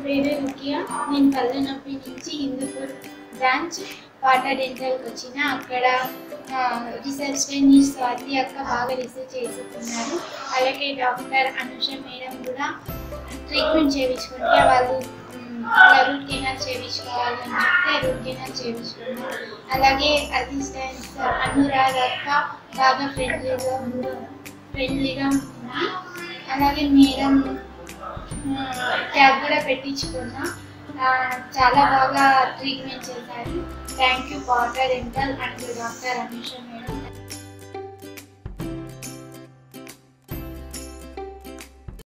పేరు రుకియా నేను పల్లె నొప్పి నుంచి హిందూపూర్ బ్రాంచ్ వాటర్ డెంటల్కి వచ్చిన అక్కడ రీసెర్చ్ ట్రైనీ స్వాతి అక్క బాగా రీసెర్చ్ చేసుకున్నారు అలాగే డాక్టర్ అనుష మేడం కూడా ట్రీట్మెంట్ చేయించుకుంటే వాళ్ళు మ్, ఇలా రూట్ కెనాల్ చేయించుకోవాలని చెప్తే రూట్ కెనాల్ చేయించుకున్నారు అలాగే అసిస్టెంట్ అనురాధ అక్క బాగా ఫ్రెండ్లీగా ఫ్రెండ్లీగా ఉంది అలాగే మేడం క్యాబ్ కూడా పెట్టించుకున్నా ఆ, చాలా బాగా ట్రీట్మెంట్ చేశారు thank you water dental and doctor Anusha madam